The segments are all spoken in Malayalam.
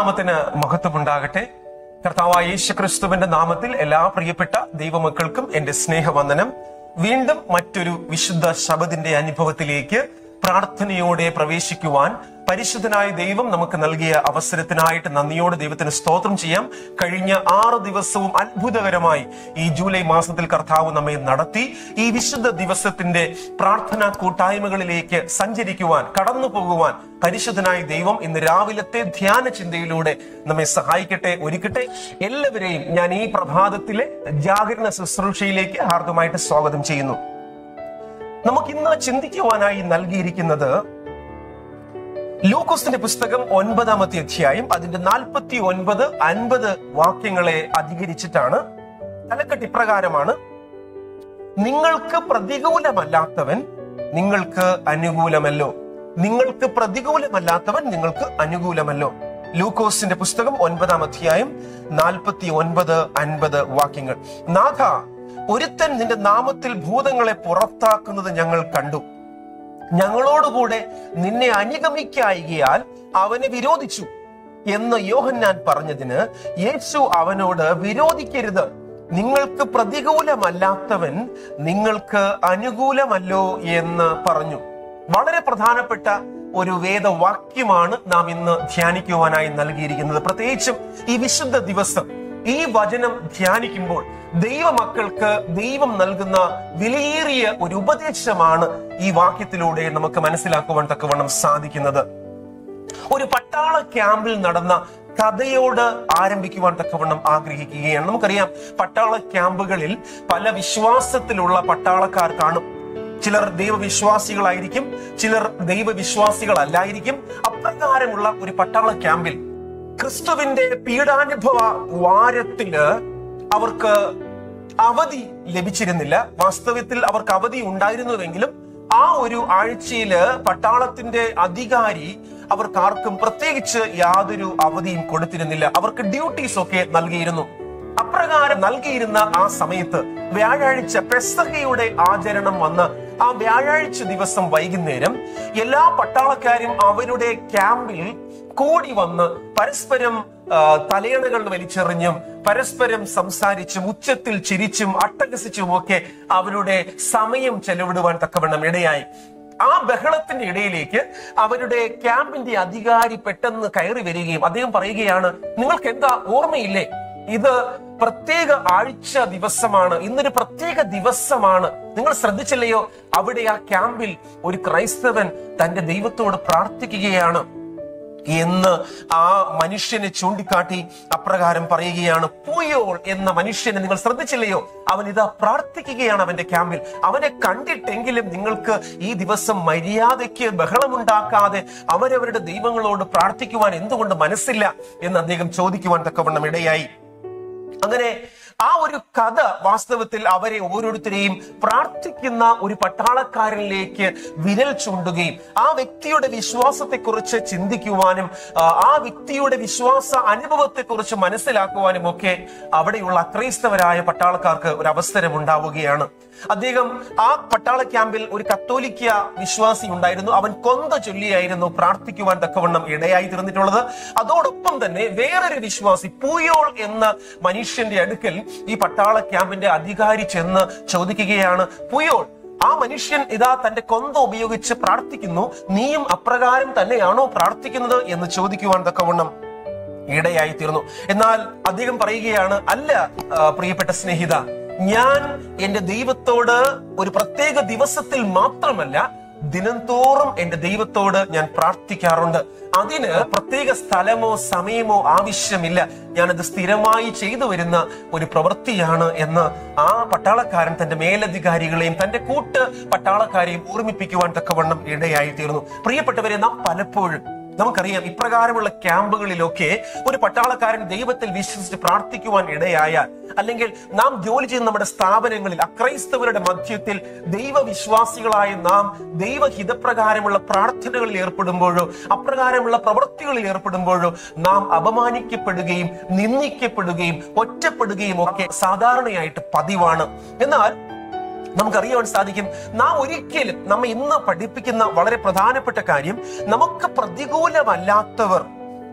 ദൈവനാമത്തിന് മഹത്വമുണ്ടാകട്ടെ കർത്താവായ യേശു ക്രിസ്തുവിന്റെ നാമത്തിൽ എല്ലാ പ്രിയപ്പെട്ട ദൈവമക്കൾക്കും എന്റെ സ്നേഹവന്ദനം വീണ്ടും മറ്റൊരു വിശുദ്ധ ശബദിന്റെ അനുഭവത്തിലേക്ക് പ്രാർത്ഥനയോടെ പ്രവേശിക്കുവാൻ പരിശുദ്ധനായ ദൈവം നമുക്ക് നൽകിയ അവസരത്തിനായിട്ട് നന്ദിയോടെ ദൈവത്തിന് സ്തോത്രം ചെയ്യാം കഴിഞ്ഞ ആറ് ദിവസവും അത്ഭുതകരമായി ഈ ജൂലൈ മാസത്തിൽ കർത്താവ് നമ്മെ നടത്തി ഈ വിശുദ്ധ ദിവസത്തിന്റെ പ്രാർത്ഥനാ കൂട്ടായ്മകളിലേക്ക് സഞ്ചരിക്കുവാൻ കടന്നു പോകുവാൻ പരിശുദ്ധനായ ദൈവം ഇന്ന് രാവിലത്തെ ധ്യാന ചിന്തയിലൂടെ നമ്മെ സഹായിക്കട്ടെ ഒരുക്കട്ടെ എല്ലാവരെയും ഞാൻ ഈ പ്രഭാതത്തിലെ ജാഗരണ ശുശ്രൂഷയിലേക്ക് ഹാർദമായിട്ട് സ്വാഗതം ചെയ്യുന്നു നമുക്കിന്ന് ചിന്തിക്കുവാനായി നൽകിയിരിക്കുന്നത് ലൂക്കോസിന്റെ പുസ്തകം ഒൻപതാമത്തെ അധ്യായം അതിന്റെ നാൽപ്പത്തി ഒൻപത് അൻപത് വാക്യങ്ങളെ അധികരിച്ചിട്ടാണ് തലക്കെട്ട് ഇപ്രകാരമാണ് നിങ്ങൾക്ക് പ്രതികൂലമല്ലാത്തവൻ നിങ്ങൾക്ക് അനുകൂലമല്ലോ നിങ്ങൾക്ക് പ്രതികൂലമല്ലാത്തവൻ നിങ്ങൾക്ക് അനുകൂലമല്ലോ ലൂക്കോസിന്റെ പുസ്തകം ഒൻപതാം അധ്യായം നാൽപ്പത്തി ഒൻപത് അൻപത് വാക്യങ്ങൾ നാഥ ഒരുത്തൻ നിന്റെ നാമത്തിൽ ഭൂതങ്ങളെ പുറത്താക്കുന്നത് ഞങ്ങൾ കണ്ടു ഞങ്ങളോടുകൂടെ നിന്നെ അനുഗമിക്കായികയാൽ അവനെ വിരോധിച്ചു എന്ന് യോഹന്നാൻ പറഞ്ഞതിന് യേശു അവനോട് വിരോധിക്കരുത് നിങ്ങൾക്ക് പ്രതികൂലമല്ലാത്തവൻ നിങ്ങൾക്ക് അനുകൂലമല്ലോ എന്ന് പറഞ്ഞു വളരെ പ്രധാനപ്പെട്ട ഒരു വേദവാക്യമാണ് നാം ഇന്ന് ധ്യാനിക്കുവാനായി നൽകിയിരിക്കുന്നത് പ്രത്യേകിച്ചും ഈ വിശുദ്ധ ദിവസം ഈ വചനം ധ്യാനിക്കുമ്പോൾ ദൈവമക്കൾക്ക് ദൈവം നൽകുന്ന വിലയേറിയ ഒരു ഉപദേശമാണ് ഈ വാക്യത്തിലൂടെ നമുക്ക് മനസ്സിലാക്കുവാൻ തക്കവണ്ണം സാധിക്കുന്നത് ഒരു പട്ടാള ക്യാമ്പിൽ നടന്ന കഥയോട് ആരംഭിക്കുവാൻ തക്കവണ്ണം ആഗ്രഹിക്കുകയാണ് നമുക്കറിയാം പട്ടാള ക്യാമ്പുകളിൽ പല വിശ്വാസത്തിലുള്ള പട്ടാളക്കാർ കാണും ചിലർ ദൈവവിശ്വാസികളായിരിക്കും ചിലർ ദൈവവിശ്വാസികളല്ലായിരിക്കും അപ്രകാരമുള്ള ഒരു പട്ടാള ക്യാമ്പിൽ ക്രിസ്തുവിന്റെ പീഡാനുഭവ വാരത്തില് അവർക്ക് അവധി ലഭിച്ചിരുന്നില്ല വാസ്തവത്തിൽ അവർക്ക് അവധി ഉണ്ടായിരുന്നുവെങ്കിലും ആ ഒരു ആഴ്ചയില് പട്ടാളത്തിന്റെ അധികാരി അവർക്ക് ആർക്കും പ്രത്യേകിച്ച് യാതൊരു അവധിയും കൊടുത്തിരുന്നില്ല അവർക്ക് ഡ്യൂട്ടീസ് ഒക്കെ നൽകിയിരുന്നു അപ്രകാരം നൽകിയിരുന്ന ആ സമയത്ത് വ്യാഴാഴ്ച പെസഹയുടെ ആചരണം വന്ന് ആ വ്യാഴാഴ്ച ദിവസം വൈകുന്നേരം എല്ലാ പട്ടാളക്കാരും അവരുടെ ക്യാമ്പിൽ കൂടി വന്ന് പരസ്പരം ആ, തലയണകൾ വലിച്ചെറിഞ്ഞും പരസ്പരം സംസാരിച്ചും ഉച്ചത്തിൽ ചിരിച്ചും അട്ടഹസിച്ചും ഒക്കെ അവരുടെ സമയം ചെലവിടുവാൻ തക്കവണ്ണം ഇടയായി ആ ബഹളത്തിന്റെ ഇടയിലേക്ക് അവരുടെ ക്യാമ്പിന്റെ അധികാരി പെട്ടെന്ന് കയറി വരികയും അദ്ദേഹം പറയുകയാണ് നിങ്ങൾക്ക് എന്താ ഓർമ്മയില്ലേ ഇത് പ്രത്യേക ആഴ്ച ദിവസമാണ് ഇന്നൊരു പ്രത്യേക ദിവസമാണ് നിങ്ങൾ ശ്രദ്ധിച്ചില്ലയോ അവിടെ ആ ക്യാമ്പിൽ ഒരു ക്രൈസ്തവൻ തന്റെ ദൈവത്തോട് പ്രാർത്ഥിക്കുകയാണ് എന്ന് ആ മനുഷ്യനെ ചൂണ്ടിക്കാട്ടി അപ്രകാരം പറയുകയാണ് പൂയോൾ എന്ന മനുഷ്യനെ നിങ്ങൾ ശ്രദ്ധിച്ചില്ലയോ അവൻ ഇതാ പ്രാർത്ഥിക്കുകയാണ് അവന്റെ ക്യാമ്പിൽ അവനെ കണ്ടിട്ടെങ്കിലും നിങ്ങൾക്ക് ഈ ദിവസം മര്യാദയ്ക്ക് ബഹളമുണ്ടാക്കാതെ അവരവരുടെ ദൈവങ്ങളോട് പ്രാർത്ഥിക്കുവാൻ എന്തുകൊണ്ട് മനസ്സില്ല എന്ന് അദ്ദേഹം ചോദിക്കുവാൻ തക്കവണ്ണം ഇടയായി അങ്ങനെ ആ ഒരു കഥ വാസ്തവത്തിൽ അവരെ ഓരോരുത്തരെയും പ്രാർത്ഥിക്കുന്ന ഒരു പട്ടാളക്കാരനിലേക്ക് വിരൽ ചൂണ്ടുകയും ആ വ്യക്തിയുടെ വിശ്വാസത്തെക്കുറിച്ച് ചിന്തിക്കുവാനും ആ, ആ വ്യക്തിയുടെ വിശ്വാസ അനുഭവത്തെക്കുറിച്ച് മനസ്സിലാക്കുവാനും ഒക്കെ അവിടെയുള്ള അക്രൈസ്തവരായ പട്ടാളക്കാർക്ക് ഒരു അവസരം ഉണ്ടാവുകയാണ് അദ്ദേഹം ആ പട്ടാള ക്യാമ്പിൽ ഒരു കത്തോലിക്ക വിശ്വാസി ഉണ്ടായിരുന്നു അവൻ കൊന്ത ചൊല്ലിയായിരുന്നു പ്രാർത്ഥിക്കുവാൻ തക്കവണ്ണം ഇടയായി തീർന്നിട്ടുള്ളത് അതോടൊപ്പം തന്നെ വേറൊരു വിശ്വാസി പൂയോൾ എന്ന മനുഷ്യന്റെ അടുക്കൽ ഈ പട്ടാള ക്യാമ്പിന്റെ അധികാരി ചെന്ന് ചോദിക്കുകയാണ് പൂയോൾ ആ മനുഷ്യൻ ഇതാ തന്റെ കൊന്ത ഉപയോഗിച്ച് പ്രാർത്ഥിക്കുന്നു നീയും അപ്രകാരം തന്നെയാണോ പ്രാർത്ഥിക്കുന്നത് എന്ന് ചോദിക്കുവാൻ തക്കവണ്ണം ഇടയായി തീർന്നു എന്നാൽ അദ്ദേഹം പറയുകയാണ് അല്ല ആ, പ്രിയപ്പെട്ട സ്നേഹിത ഞാൻ എന്റെ ദൈവത്തോട് ഒരു പ്രത്യേക ദിവസത്തിൽ മാത്രമല്ല ദിനംതോറും എന്റെ ദൈവത്തോട് ഞാൻ പ്രാർത്ഥിക്കാറുണ്ട് അതിന് പ്രത്യേക സ്ഥലമോ സമയമോ ആവശ്യമില്ല ഞാനത് സ്ഥിരമായി ചെയ്തു വരുന്ന ഒരു പ്രവൃത്തിയാണ് എന്ന് ആ പട്ടാളക്കാരൻ തന്റെ മേലധികാരികളെയും തന്റെ കൂട്ട് പട്ടാളക്കാരെയും ഓർമ്മിപ്പിക്കുവാൻ തക്കവണ്ണം ഇടയായി തീർന്നു പ്രിയപ്പെട്ടവരെ നാം പലപ്പോഴും നമുക്കറിയാം ഇപ്രകാരമുള്ള ക്യാമ്പുകളിലൊക്കെ ഒരു പട്ടാളക്കാരൻ ദൈവത്തിൽ വിശ്വസിച്ച് പ്രാർത്ഥിക്കുവാൻ ഇടയായാൽ അല്ലെങ്കിൽ നാം ജോലി ചെയ്യുന്ന നമ്മുടെ സ്ഥാപനങ്ങളിൽ അക്രൈസ്തവരുടെ മധ്യത്തിൽ ദൈവവിശ്വാസികളായ നാം ദൈവഹിതപ്രകാരമുള്ള പ്രാർത്ഥനകളിൽ ഏർപ്പെടുമ്പോഴോ അപ്രകാരമുള്ള പ്രവൃത്തികളിൽ ഏർപ്പെടുമ്പോഴോ നാം അപമാനിക്കപ്പെടുകയും നിന്ദിക്കപ്പെടുകയും ഒറ്റപ്പെടുകയും ഒക്കെ സാധാരണയായിട്ട് പതിവാണ് എന്നാൽ നമുക്കറിയാൻ സാധിക്കും നാം ഒരിക്കലും നമ്മെ ഇന്ന് പഠിപ്പിക്കുന്ന വളരെ പ്രധാനപ്പെട്ട കാര്യം നമുക്ക് പ്രതികൂലമല്ലാത്തവർ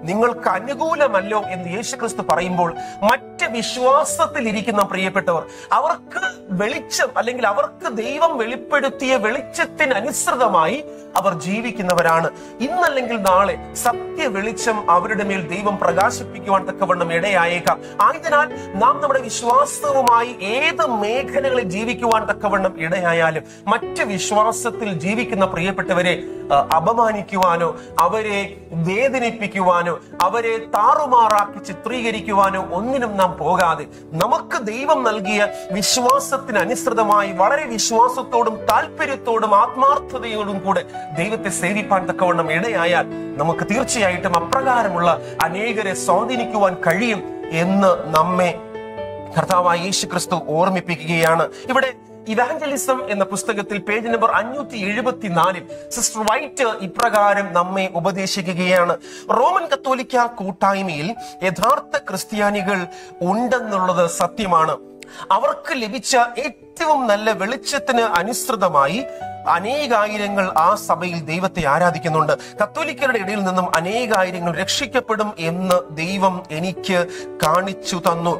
നിങ്ങൾക്ക് അനുകൂലമല്ലോ എന്ന് യേശുക്രിസ്തു പറയുമ്പോൾ മറ്റ് വിശ്വാസത്തിൽ ഇരിക്കുന്ന പ്രിയപ്പെട്ടവർ അവർക്ക് വെളിച്ചം അല്ലെങ്കിൽ അവർക്ക് ദൈവം വെളിപ്പെടുത്തിയ വെളിച്ചത്തിന് അനുസൃതമായി അവർ ജീവിക്കുന്നവരാണ് ഇന്നല്ലെങ്കിൽ നാളെ സത്യ വെളിച്ചം അവരുടെ മേൽ ദൈവം പ്രകാശിപ്പിക്കുവാൻ തക്കവണ്ണം ഇടയായേക്കാം ആയതിനാൽ നാം നമ്മുടെ വിശ്വാസവുമായി ഏത് മേഖലകളിൽ ജീവിക്കുവാൻ തക്കവണ്ണം ഇടയായാലും മറ്റ് വിശ്വാസത്തിൽ ജീവിക്കുന്ന പ്രിയപ്പെട്ടവരെ ആ, അപമാനിക്കുവാനോ അവരെ വേദനിപ്പിക്കുവാനോ അവരെ താറുമാറാക്കി ചിത്രീകരിക്കുവാനോ ഒന്നിനും നാം പോകാതെ നമുക്ക് ദൈവം നൽകിയ വിശ്വാസത്തിന് അനുസൃതമായി വളരെ വിശ്വാസത്തോടും താല്പര്യത്തോടും ആത്മാർത്ഥതയോടും കൂടെ ദൈവത്തെ സേവിപ്പാൻ തക്കവണ്ണം ഇടയായാൽ നമുക്ക് തീർച്ചയായിട്ടും അപ്രകാരമുള്ള അനേകരെ സ്വാധീനിക്കുവാൻ കഴിയും എന്ന് നമ്മെ കർത്താവായ യേശു ക്രിസ്തു ഓർമ്മിപ്പിക്കുകയാണ് ഇവിടെ ഇവാഞ്ചലിസം എന്ന പുസ്തകത്തിൽ പേജ് നമ്പർ അഞ്ഞൂറ്റി എഴുപത്തിനാലിൽ സിസ്റ്റർ വൈറ്റ് ഇപ്രകാരം നമ്മെ ഉപദേശിക്കുകയാണ് റോമൻ കത്തോലിക്ക കൂട്ടായ്മയിൽ യഥാർത്ഥ ക്രിസ്ത്യാനികൾ ഉണ്ടെന്നുള്ളത് സത്യമാണ് അവർക്ക് ലഭിച്ച ഏറ്റവും നല്ല വെളിച്ചത്തിന് അനുസൃതമായി അനേകായിരങ്ങൾ ആ സഭയിൽ ദൈവത്തെ ആരാധിക്കുന്നുണ്ട് കത്തോലിക്കരുടെ ഇടയിൽ നിന്നും അനേകായിരങ്ങൾ രക്ഷിക്കപ്പെടും എന്ന് ദൈവം എനിക്ക് കാണിച്ചു തന്നു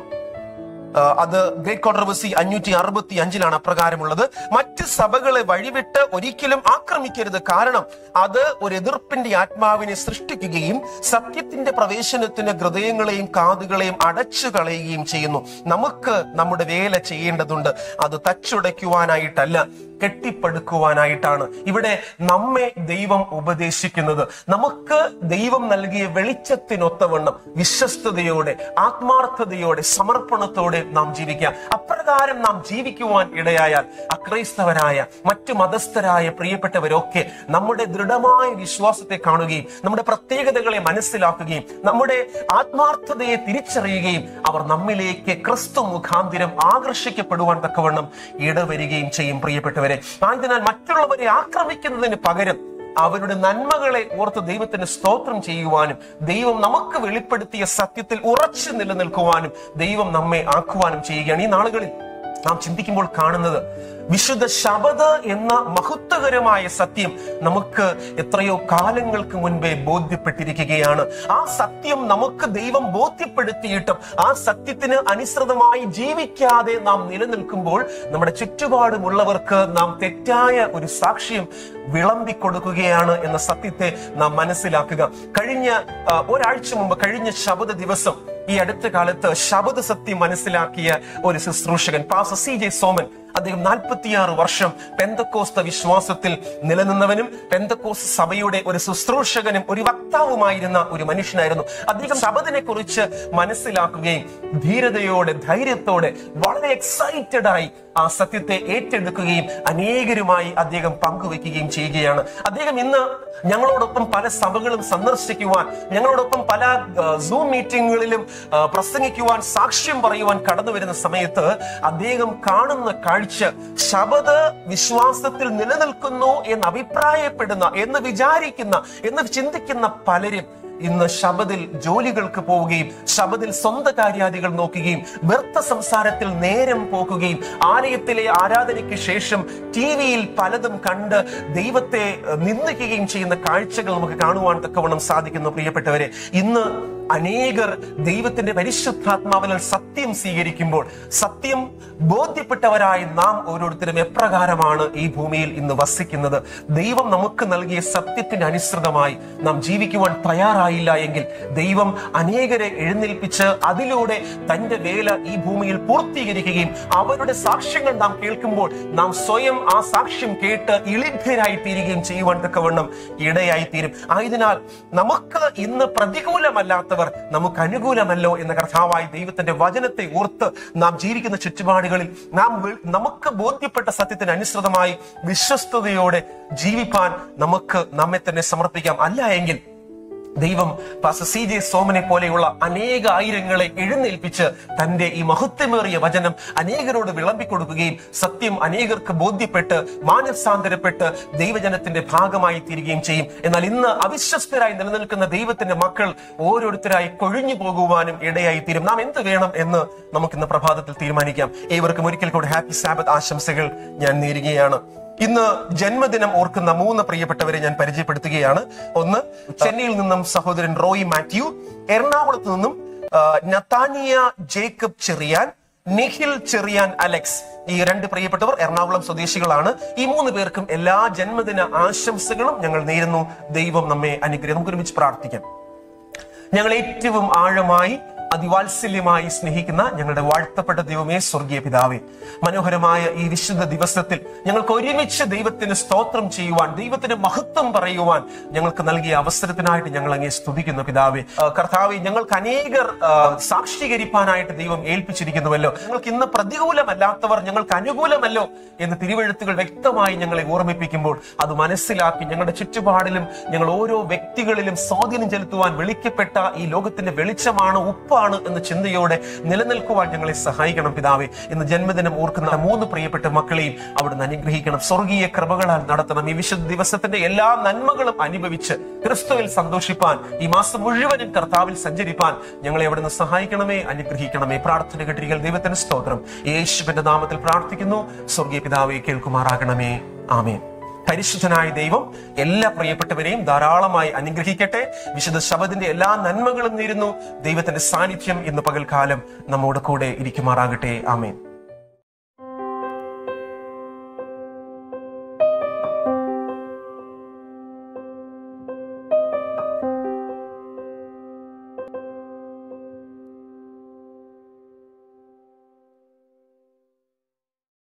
ആ, അത് ഗ്രേറ്റ് കോൺട്രവേഴ്സി അഞ്ഞൂറ്റി അറുപത്തി അഞ്ചിലാണ് അപ്രകാരമുള്ളത് മറ്റ് സഭകളെ വഴിവിട്ട് ഒരിക്കലും ആക്രമിക്കരുത് കാരണം അത് ഒരു എതിർപ്പിന്റെ ആത്മാവിനെ സൃഷ്ടിക്കുകയും സത്യത്തിന്റെ പ്രവേശനത്തിന് ഹൃദയങ്ങളെയും കാതുകളെയും അടച്ചു കളയുകയും ചെയ്യുന്നു നമുക്ക് നമ്മുടെ വേല ചെയ്യേണ്ടതുണ്ട് അത് തച്ചുടയ്ക്കുവാനായിട്ടല്ല കെട്ടിപ്പടുക്കുവാനായിട്ടാണ് ഇവിടെ നമ്മെ ദൈവം ഉപദേശിക്കുന്നത് നമുക്ക് ദൈവം നൽകിയ വെളിച്ചത്തിനൊത്തവണ്ണം വിശ്വസ്തയോടെ ആത്മാർത്ഥതയോടെ സമർപ്പണത്തോടെ നാം ജീവിക്കാം അപ്രകാരം നാം ജീവിക്കുവാൻ ഇടയായാൽ അക്രൈസ്തവരായ മറ്റു മതസ്ഥരായ പ്രിയപ്പെട്ടവരൊക്കെ നമ്മുടെ ദൃഢമായ വിശ്വാസത്തെ കാണുകയും നമ്മുടെ പ്രത്യേകതകളെ മനസ്സിലാക്കുകയും നമ്മുടെ ആത്മാർത്ഥതയെ തിരിച്ചറിയുകയും അവർ നമ്മിലേക്ക് ക്രിസ്തു മുഖാന്തിരം ആകർഷിക്കപ്പെടുവാൻ തക്കവണ്ണം ഇടവരികയും ചെയ്യും പ്രിയപ്പെട്ടവരെ ആയതിനാൽ മറ്റുള്ളവരെ ആക്രമിക്കുന്നതിന് പകരം അവരുടെ നന്മകളെ ഓർത്ത് ദൈവത്തിന് സ്തോത്രം ചെയ്യുവാനും ദൈവം നമുക്ക് വെളിപ്പെടുത്തിയ സത്യത്തിൽ ഉറച്ചു നിലനിൽക്കുവാനും ദൈവം നമ്മെ ആക്കുവാനും ചെയ്യുകയാണ് ഈ നാളുകളിൽ നാം ചിന്തിക്കുമ്പോൾ കാണുന്നത് വിശുദ്ധ ശബദ് എന്ന മഹത്വകരമായ സത്യം നമുക്ക് എത്രയോ കാലങ്ങൾക്ക് മുൻപേ ബോധ്യപ്പെട്ടിരിക്കുകയാണ് ആ സത്യം നമുക്ക് ദൈവം ബോധ്യപ്പെടുത്തിയിട്ടും ആ സത്യത്തിന് അനുസൃതമായി ജീവിക്കാതെ നാം നിലനിൽക്കുമ്പോൾ നമ്മുടെ ചുറ്റുപാടുമുള്ളവർക്ക് നാം തെറ്റായ ഒരു സാക്ഷ്യം വിളമ്പി കൊടുക്കുകയാണ് എന്ന സത്യത്തെ നാം മനസ്സിലാക്കുക കഴിഞ്ഞ ആ, ഒരാഴ്ച മുമ്പ് കഴിഞ്ഞ ശബദ ദിവസം ഈ അടുത്ത കാലത്ത് ശബദ സത്യം മനസ്സിലാക്കിയ ഒരു ശുശ്രൂഷകൻ പാസ സി ജെ സോമൻ അദ്ദേഹം നാൽപ്പത്തിയാറ് വർഷം പെന്തക്കോസ്ത വിശ്വാസത്തിൽ നിലനിന്നവനും പെന്തക്കോസ് സഭയുടെ ഒരു ശുശ്രൂഷകനും ഒരു വക്താവുമായിരുന്ന ഒരു മനുഷ്യനായിരുന്നു അദ്ദേഹം ശബദിനെ കുറിച്ച് മനസ്സിലാക്കുകയും ധീരതയോടെ ധൈര്യത്തോടെ വളരെ എക്സൈറ്റഡ് ആയി ആ സത്യത്തെ ഏറ്റെടുക്കുകയും അനേകരുമായി അദ്ദേഹം പങ്കുവെക്കുകയും ചെയ്യുകയാണ് അദ്ദേഹം ഇന്ന് ഞങ്ങളോടൊപ്പം പല സഭകളും സന്ദർശിക്കുവാൻ ഞങ്ങളോടൊപ്പം പല സൂം മീറ്റിങ്ങുകളിലും ആ, പ്രസംഗിക്കുവാൻ സാക്ഷ്യം പറയുവാൻ കടന്നു വരുന്ന സമയത്ത് അദ്ദേഹം കാണുന്ന കാഴ്ച ശബദ് വിശ്വാസത്തിൽ നിലനിൽക്കുന്നു എന്ന് അഭിപ്രായപ്പെടുന്ന എന്ന് വിചാരിക്കുന്ന എന്ന് ചിന്തിക്കുന്ന പലരും ഇന്ന് ശബദിൽ ജോലികൾക്ക് പോവുകയും ശബദിൽ സ്വന്തം കാര്യാദികൾ നോക്കുകയും വ്യർത്ഥ സംസാരത്തിൽ നേരം പോക്കുകയും ആലയത്തിലെ ആരാധനയ്ക്ക് ശേഷം ടി വിയിൽ പലതും കണ്ട് ദൈവത്തെ ഏഹ്, നിന്ദിക്കുകയും ചെയ്യുന്ന കാഴ്ചകൾ നമുക്ക് കാണുവാൻ തക്കവണ്ണം സാധിക്കുന്നു പ്രിയപ്പെട്ടവരെ ഇന്ന് അനേകർ ദൈവത്തിന്റെ പരിശുദ്ധാത്മാവിനാൽ സത്യം സ്വീകരിക്കുമ്പോൾ സത്യം ബോധ്യപ്പെട്ടവരായി നാം ഓരോരുത്തരും എപ്രകാരമാണ് ഈ ഭൂമിയിൽ ഇന്ന് വസിക്കുന്നത് ദൈവം നമുക്ക് നൽകിയ സത്യത്തിന് അനുസൃതമായി നാം ജീവിക്കുവാൻ തയ്യാറായില്ല എങ്കിൽ ദൈവം അനേകരെ എഴുന്നേൽപ്പിച്ച് അതിലൂടെ തന്റെ വേല ഈ ഭൂമിയിൽ പൂർത്തീകരിക്കുകയും അവരുടെ സാക്ഷ്യങ്ങൾ നാം കേൾക്കുമ്പോൾ നാം സ്വയം ആ സാക്ഷ്യം കേട്ട് ഇളിഭ്യരായി തീരുകയും ചെയ്യുവാൻ തക്കവണ്ണം ഇടയായി തീരും ആയതിനാൽ നമുക്ക് ഇന്ന് പ്രതികൂലമല്ലാത്തവർ നമുക്ക് അനുകൂലമല്ലോ എന്ന കർത്താവായി ദൈവത്തിന്റെ വചനത്തെ ഓർത്ത് നാം ജീവിക്കുന്ന ചുറ്റുപാടുകളിൽ നാം വെ- നമുക്ക് ബോധ്യപ്പെട്ട സത്യത്തിന് അനുസൃതമായി വിശ്വസ്തയോടെ ജീവിപ്പാൻ നമുക്ക് നമ്മെ തന്നെ സമർപ്പിക്കാം അല്ല എങ്കിൽ ദൈവം പാസ്റ്റർ സി ജെ സോമനെ പോലെയുള്ള അനേക ആയിരങ്ങളെ എഴുന്നേൽപ്പിച്ച് തന്റെ ഈ മഹത്വമേറിയ വചനം അനേകരോട് വിളമ്പിക്കൊടുക്കുകയും സത്യം അനേകർക്ക് ബോധ്യപ്പെട്ട് മാനസാന്തരപ്പെട്ട് ദൈവജനത്തിന്റെ ഭാഗമായി തീരുകയും ചെയ്യും എന്നാൽ ഇന്ന് അവിശ്വസ്തരായി നിലനിൽക്കുന്ന ദൈവത്തിന്റെ മക്കൾ ഓരോരുത്തരായി കൊഴിഞ്ഞു പോകുവാനും ഇടയായി തീരും നാം എന്ത് വേണം എന്ന് നമുക്ക് ഇന്ന് പ്രഭാതത്തിൽ തീരുമാനിക്കാം ഏവർക്കും ഒരിക്കൽ കൂടി ഹാപ്പി സാബത്ത് ആശംസകൾ ഞാൻ നേരുകയാണ് ഇന്ന് ജന്മദിനം ഓർക്കുന്ന മൂന്ന് പ്രിയപ്പെട്ടവരെ ഞാൻ പരിചയപ്പെടുത്തുകയാണ് ഒന്ന് ചെന്നൈയിൽ നിന്നും സഹോദരൻ റോയി മാത്യു എറണാകുളത്ത് നിന്നും ആ, നത്താനിയ ജേക്കബ് ചെറിയാൻ നിഖിൽ ചെറിയാൻ അലക്സ് ഈ രണ്ട് പ്രിയപ്പെട്ടവർ എറണാകുളം സ്വദേശികളാണ് ഈ മൂന്ന് പേർക്കും എല്ലാ ജന്മദിന ആശംസകളും ഞങ്ങൾ നേരുന്നു ദൈവം നമ്മെ അനുഗ്രഹം നമുക്ക് ഒരുമിച്ച് പ്രാർത്ഥിക്കാം ഞങ്ങൾ ഏറ്റവും ആഴമായി അതിവാത്സല്യമായി സ്നേഹിക്കുന്ന ഞങ്ങളുടെ വാഴ്ത്തപ്പെട്ട ദൈവമേ സ്വർഗീയ പിതാവേ മനോഹരമായ ഈ വിശുദ്ധ ദിവസത്തിൽ ഞങ്ങൾക്ക് ഒരുമിച്ച് ദൈവത്തിന് സ്തോത്രം ചെയ്യുവാൻ ദൈവത്തിന് മഹത്വം പറയുവാൻ ഞങ്ങൾക്ക് നൽകിയ അവസരത്തിനായിട്ട് ഞങ്ങൾ അങ്ങേ സ്തുതിക്കുന്നു പിതാവേ ആ, കർത്താവെ ഞങ്ങൾക്ക് അനേകർ ആ, സാക്ഷീകരിപ്പാനായിട്ട് ദൈവം ഏൽപ്പിച്ചിരിക്കുന്നുവല്ലോ ഞങ്ങൾക്ക് ഇന്ന് പ്രതികൂലമല്ലാത്തവർ ഞങ്ങൾക്ക് അനുകൂലമല്ലോ എന്ന് തിരുവഴുത്തുകൾ വ്യക്തമായി ഞങ്ങളെ ഓർമ്മിപ്പിക്കുമ്പോൾ അത് മനസ്സിലാക്കി ഞങ്ങളുടെ ചുറ്റുപാടിലും ഞങ്ങൾ ഓരോ വ്യക്തികളിലും സ്വാധീനം ചെലുത്തുവാൻ വിളിക്കപ്പെട്ട ഈ ലോകത്തിന്റെ വെളിച്ചമാണ് ഉപ്പാണ് എന്ന് ചിന്തയോടെ നിലനിൽക്കുവാൻ ഞങ്ങളെ സഹായിക്കണം പിതാവേ ഇന്ന് ജന്മദിനം ഓർക്കുന്ന മൂന്ന് പ്രിയപ്പെട്ട മക്കളെയും അവിടുന്ന് അനുഗ്രഹിക്കണം സ്വർഗീയ കൃപകളാൽ നടത്തണം ഈ വിശുദ്ധ ദിവസത്തിന്റെ എല്ലാ നന്മകളും അനുഭവിച്ച് ക്രിസ്തുവിൽ സന്തോഷിപ്പാൻ ഈ മാസം മുഴുവനും കർത്താവിൽ സഞ്ചരിപ്പാൻ ഞങ്ങളെ അവിടുന്ന് സഹായിക്കണമേ അനുഗ്രഹിക്കണമേ പ്രാർത്ഥന കേട്ടിരിക്കൽ ദൈവത്തിന് സ്തോത്രം യേശുവിന്റെ നാമത്തിൽ പ്രാർത്ഥിക്കുന്നു സ്വർഗീയ പിതാവെ കേൾക്കുമാറാകണമേ ആമേൻ പരിശുദ്ധനായ ദൈവം എല്ലാ പ്രിയപ്പെട്ടവരെയും ധാരാളമായി അനുഗ്രഹിക്കട്ടെ വിശുദ്ധ ശബദിന്റെ എല്ലാ നന്മകളും നേരുന്നു ദൈവത്തിന്റെ സാന്നിധ്യം ഇന്ന് പകൽക്കാലം നമ്മോട് കൂടെ ഇരിക്കുമാറാകട്ടെ ആമേൻ